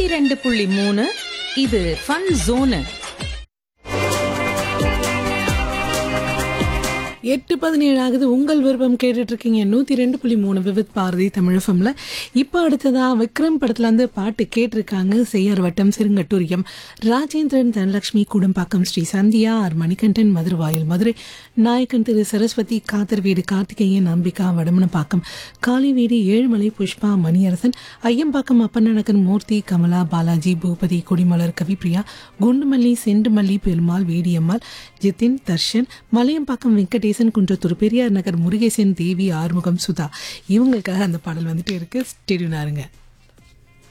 ரெண்டு புள்ளி மூணு இது ஃபன் ஜோனு எட்டு பதினேழு ஆகுது உங்கள் விருப்பம் கேட்டுட்டு இருக்கீங்க நூத்தி ரெண்டு புள்ளி மூணு விவித் பாரதி தமிழஃபம்ல இப்போ அடுத்ததா விக்ரம் படத்துல இருந்து பாட்டு கேட்டிருக்காங்க செய்யார் வட்டம் சிறுங்கட்டூரியம் ராஜேந்திரன் தனலட்சுமி குடம்பாக்கம் ஸ்ரீ சந்தியா ஆர் மணிகண்டன் மதுரவாயில் மதுரை நாயக்கன் திரு சரஸ்வதி காத்தர்வீடு கார்த்திகேயன் அம்பிகா வடமனப்பாக்கம் காளிவீடு ஏழுமலை புஷ்பா மணியரசன் ஐயம்பாக்கம் அப்பண்ணனகன் மூர்த்தி கமலா பாலாஜி பூபதி கொடிமலர் கவிப்ரியா குண்டுமல்லி செண்டுமல்லி பெருமாள் வேடியம்மாள் ஜிதின் தர்ஷன் மலையம்பாக்கம் வெங்கடேசன் குன்றத்தூர் பெரியார் நகர் முருகேசன் தேவி ஆறுமுகம் சுதா இவங்களுக்காக அந்த பாடல் வந்துட்டு இருக்கு ஸ்டெடியூனாருங்க